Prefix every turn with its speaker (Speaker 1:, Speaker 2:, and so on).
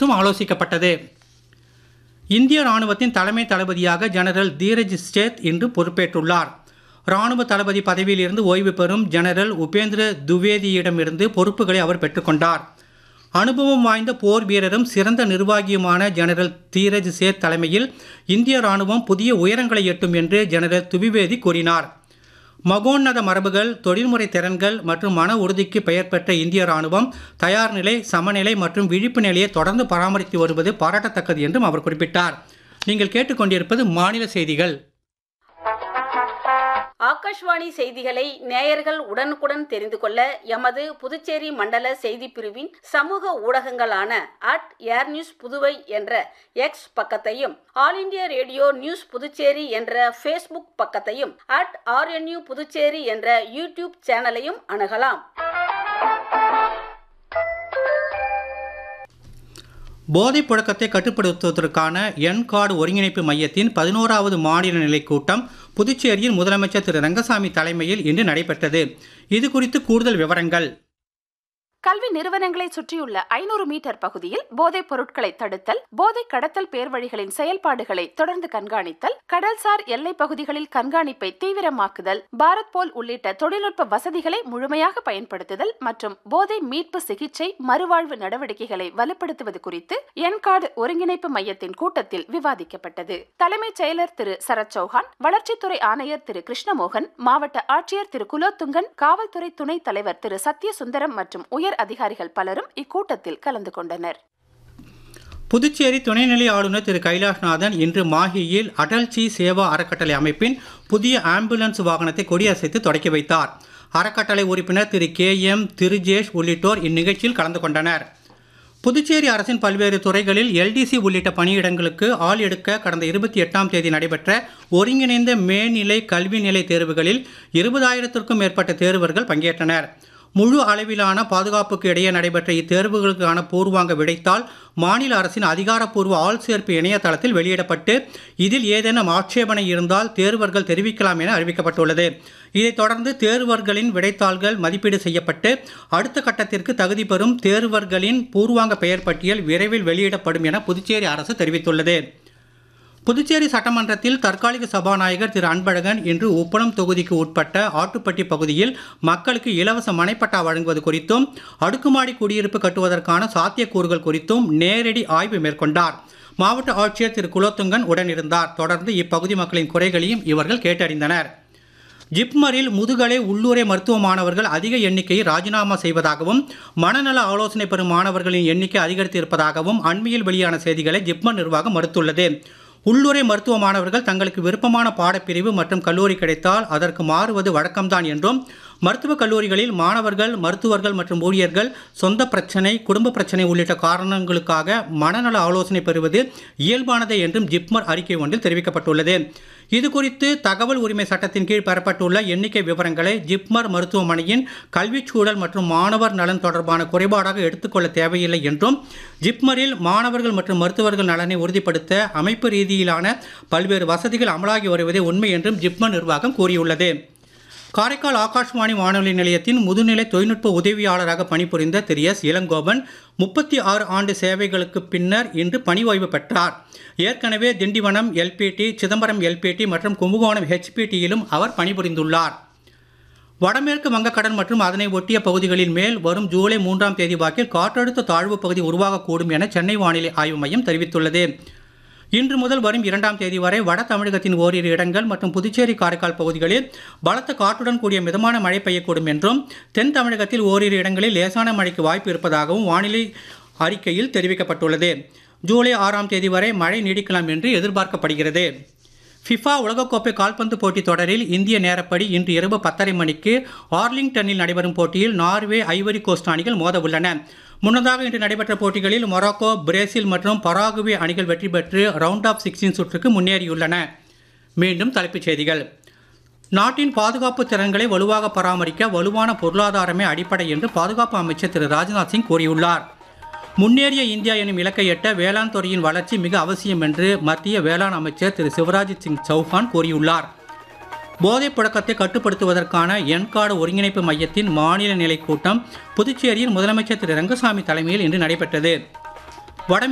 Speaker 1: குறித்தும் ஆலோசிக்கப்பட்டது இந்திய ராணுவத்தின் தலைமை தளபதியாக ஜெனரல் தீரஜ் சேத் இன்று பொறுப்பேற்றுள்ளார் ராணுவ தளபதி பதவியிலிருந்து ஓய்வு பெறும் ஜெனரல் உபேந்திர துவேதியிடமிருந்து பொறுப்புகளை அவர் பெற்றுக்கொண்டார் அனுபவம் வாய்ந்த போர் வீரரும் சிறந்த நிர்வாகியுமான ஜெனரல் தீரஜ் சேத் தலைமையில் இந்திய ராணுவம் புதிய உயரங்களை எட்டும் என்று ஜெனரல் துவிவேதி கூறினார் மகோன்னத மரபுகள் தொழில்முறை திறன்கள் மற்றும் மன உறுதிக்கு பெயர் பெற்ற இந்திய ராணுவம் தயார் நிலை சமநிலை மற்றும் விழிப்பு நிலையை தொடர்ந்து பராமரித்து வருவது பாராட்டத்தக்கது என்றும் அவர் குறிப்பிட்டார் நீங்கள் கேட்டுக்கொண்டிருப்பது மாநில செய்திகள்
Speaker 2: ஆகாஷ்வாணி செய்திகளை நேயர்கள் உடனுக்குடன் தெரிந்து கொள்ள எமது புதுச்சேரி மண்டல செய்தி பிரிவின் சமூக ஊடகங்களான அட் ஏர் நியூஸ் புதுவை என்ற எக்ஸ் பக்கத்தையும் all India radio news Puducherry என்ற ஃபேஸ்புக் பக்கத்தையும் அட் ஆர்என்யூ புதுச்சேரி என்ற யூடியூப் சேனலையும் அணுகலாம்
Speaker 1: போதைப் புழக்கத்தை கட்டுப்படுத்துவதற்கான என் கார்டு ஒருங்கிணைப்பு மையத்தின் பதினோராவது மாநில நிலை கூட்டம் புதுச்சேரியில் முதலமைச்சர் திரு ரங்கசாமி தலைமையில் இன்று நடைபெற்றது இது குறித்து கூடுதல் விவரங்கள்
Speaker 3: கல்வி நிறுவனங்களை சுற்றியுள்ள ஐநூறு மீட்டர் பகுதியில் போதைப் பொருட்களை தடுத்தல் போதை கடத்தல் பேர்வழிகளின் செயல்பாடுகளை தொடர்ந்து கண்காணித்தல் கடல்சார் எல்லைப் பகுதிகளில் கண்காணிப்பை தீவிரமாக்குதல் பாரத் போல் உள்ளிட்ட தொழில்நுட்ப வசதிகளை முழுமையாக பயன்படுத்துதல் மற்றும் போதை மீட்பு சிகிச்சை மறுவாழ்வு நடவடிக்கைகளை வலுப்படுத்துவது குறித்து என்கார்டு ஒருங்கிணைப்பு மையத்தின் கூட்டத்தில் விவாதிக்கப்பட்டது தலைமைச் செயலர் திரு சரத் சௌஹான் வளர்ச்சித்துறை ஆணையர் திரு கிருஷ்ணமோகன் மாவட்ட ஆட்சியர் திரு குலோத்துங்கன் காவல்துறை துணைத் தலைவர் திரு சத்யசுந்தரம் மற்றும் உயர் உயர் அதிகாரிகள் பலரும் இக்கூட்டத்தில் கலந்து கொண்டனர்
Speaker 1: புதுச்சேரி துணைநிலை ஆளுநர் திரு கைலாஷ்நாதன் இன்று மாஹியில் அடல்ஜி சேவா அறக்கட்டளை அமைப்பின் புதிய ஆம்புலன்ஸ் வாகனத்தை கொடியசைத்து தொடக்கி வைத்தார் அறக்கட்டளை உறுப்பினர் திரு கே எம் திருஜேஷ் உள்ளிட்டோர் இந்நிகழ்ச்சியில் கலந்து கொண்டனர் புதுச்சேரி அரசின் பல்வேறு துறைகளில் எல்டிசி உள்ளிட்ட பணியிடங்களுக்கு ஆள் எடுக்க கடந்த இருபத்தி எட்டாம் தேதி நடைபெற்ற ஒருங்கிணைந்த மேல்நிலை கல்வி நிலை தேர்வுகளில் இருபதாயிரத்திற்கும் மேற்பட்ட தேர்வர்கள் பங்கேற்றனர் முழு அளவிலான பாதுகாப்புக்கு இடையே நடைபெற்ற இத்தேர்வுகளுக்கான பூர்வாங்க விடைத்தால் மாநில அரசின் அதிகாரப்பூர்வ ஆள் சேர்ப்பு இணையதளத்தில் வெளியிடப்பட்டு இதில் ஏதேனும் ஆட்சேபனை இருந்தால் தேர்வர்கள் தெரிவிக்கலாம் என அறிவிக்கப்பட்டுள்ளது இதைத் தொடர்ந்து தேர்வர்களின் விடைத்தாள்கள் மதிப்பீடு செய்யப்பட்டு அடுத்த கட்டத்திற்கு தகுதி பெறும் தேர்வர்களின் பூர்வாங்க பெயர் பட்டியல் விரைவில் வெளியிடப்படும் என புதுச்சேரி அரசு தெரிவித்துள்ளது புதுச்சேரி சட்டமன்றத்தில் தற்காலிக சபாநாயகர் திரு அன்பழகன் இன்று உப்பளம் தொகுதிக்கு உட்பட்ட ஆட்டுப்பட்டி பகுதியில் மக்களுக்கு இலவச மனைப்பட்டா வழங்குவது குறித்தும் அடுக்குமாடி குடியிருப்பு கட்டுவதற்கான சாத்தியக்கூறுகள் குறித்தும் நேரடி ஆய்வு மேற்கொண்டார் மாவட்ட ஆட்சியர் திரு குலோத்துங்கன் உடனிருந்தார் தொடர்ந்து இப்பகுதி மக்களின் குறைகளையும் இவர்கள் கேட்டறிந்தனர் ஜிப்மரில் முதுகலை உள்ளூரை மருத்துவ மாணவர்கள் அதிக எண்ணிக்கையை ராஜினாமா செய்வதாகவும் மனநல ஆலோசனை பெறும் மாணவர்களின் எண்ணிக்கை அதிகரித்து இருப்பதாகவும் அண்மையில் வெளியான செய்திகளை ஜிப்மர் நிர்வாகம் மறுத்துள்ளது உள்ளுரை மருத்துவ மாணவர்கள் தங்களுக்கு விருப்பமான பாடப்பிரிவு மற்றும் கல்லூரி கிடைத்தால் அதற்கு மாறுவது வழக்கம்தான் என்றும் மருத்துவக் கல்லூரிகளில் மாணவர்கள் மருத்துவர்கள் மற்றும் ஊழியர்கள் சொந்த பிரச்சனை குடும்ப பிரச்சனை உள்ளிட்ட காரணங்களுக்காக மனநல ஆலோசனை பெறுவது இயல்பானதே என்றும் ஜிப்மர் அறிக்கை ஒன்றில் தெரிவிக்கப்பட்டுள்ளது இது குறித்து தகவல் உரிமை சட்டத்தின் கீழ் பெறப்பட்டுள்ள எண்ணிக்கை விவரங்களை ஜிப்மர் மருத்துவமனையின் கல்விச் சூழல் மற்றும் மாணவர் நலன் தொடர்பான குறைபாடாக எடுத்துக்கொள்ள தேவையில்லை என்றும் ஜிப்மரில் மாணவர்கள் மற்றும் மருத்துவர்கள் நலனை உறுதிப்படுத்த அமைப்பு ரீதியிலான பல்வேறு வசதிகள் அமலாகி வருவதே உண்மை என்றும் ஜிப்மர் நிர்வாகம் கூறியுள்ளது காரைக்கால் ஆகாஷ்வாணி வானொலி நிலையத்தின் முதுநிலை தொழில்நுட்ப உதவியாளராக பணிபுரிந்த திரு எஸ் இளங்கோவன் முப்பத்தி ஆறு ஆண்டு சேவைகளுக்கு பின்னர் இன்று பணி ஓய்வு பெற்றார் ஏற்கனவே திண்டிவனம் எல்பிடி சிதம்பரம் எல்பிடி மற்றும் கும்பகோணம் ஹெச்பிடியிலும் அவர் பணிபுரிந்துள்ளார் வடமேற்கு வங்கக்கடல் மற்றும் அதனை ஒட்டிய பகுதிகளின் மேல் வரும் ஜூலை மூன்றாம் தேதி வாக்கில் காற்றழுத்த தாழ்வு பகுதி உருவாகக்கூடும் என சென்னை வானிலை ஆய்வு மையம் தெரிவித்துள்ளது இன்று முதல் வரும் இரண்டாம் தேதி வரை வட தமிழகத்தின் ஓரிரு இடங்கள் மற்றும் புதுச்சேரி காரைக்கால் பகுதிகளில் பலத்த காற்றுடன் கூடிய மிதமான மழை பெய்யக்கூடும் என்றும் தென் தமிழகத்தில் ஓரிரு இடங்களில் லேசான மழைக்கு வாய்ப்பு இருப்பதாகவும் வானிலை அறிக்கையில் தெரிவிக்கப்பட்டுள்ளது ஜூலை ஆறாம் தேதி வரை மழை நீடிக்கலாம் என்று எதிர்பார்க்கப்படுகிறது ஃபிஃபா உலகக்கோப்பை கால்பந்து போட்டித் தொடரில் இந்திய நேரப்படி இன்று இரவு பத்தரை மணிக்கு ஆர்லிங்டனில் நடைபெறும் போட்டியில் நார்வே ஐவரி கோஸ்ட் அணிகள் மோத உள்ளன முன்னதாக இன்று நடைபெற்ற போட்டிகளில் மொராக்கோ பிரேசில் மற்றும் பராகுவே அணிகள் வெற்றி பெற்று ரவுண்ட் ஆஃப் சிக்ஸ்டீன் சுற்றுக்கு முன்னேறியுள்ளன மீண்டும் தலைப்புச் செய்திகள் நாட்டின் பாதுகாப்பு திறன்களை வலுவாக பராமரிக்க வலுவான பொருளாதாரமே அடிப்படை என்று பாதுகாப்பு அமைச்சர் திரு ராஜ்நாத் சிங் கூறியுள்ளார் முன்னேறிய இந்தியா எனும் இலக்கை எட்ட வேளாண் துறையின் வளர்ச்சி மிக அவசியம் என்று மத்திய வேளாண் அமைச்சர் திரு சிவராஜ் சிங் சௌஹான் கூறியுள்ளார் போதைப் புழக்கத்தை கட்டுப்படுத்துவதற்கான என்கார்டு ஒருங்கிணைப்பு மையத்தின் மாநில நிலை கூட்டம் புதுச்சேரியில் முதலமைச்சர் திரு ரங்கசாமி தலைமையில் இன்று நடைபெற்றது வட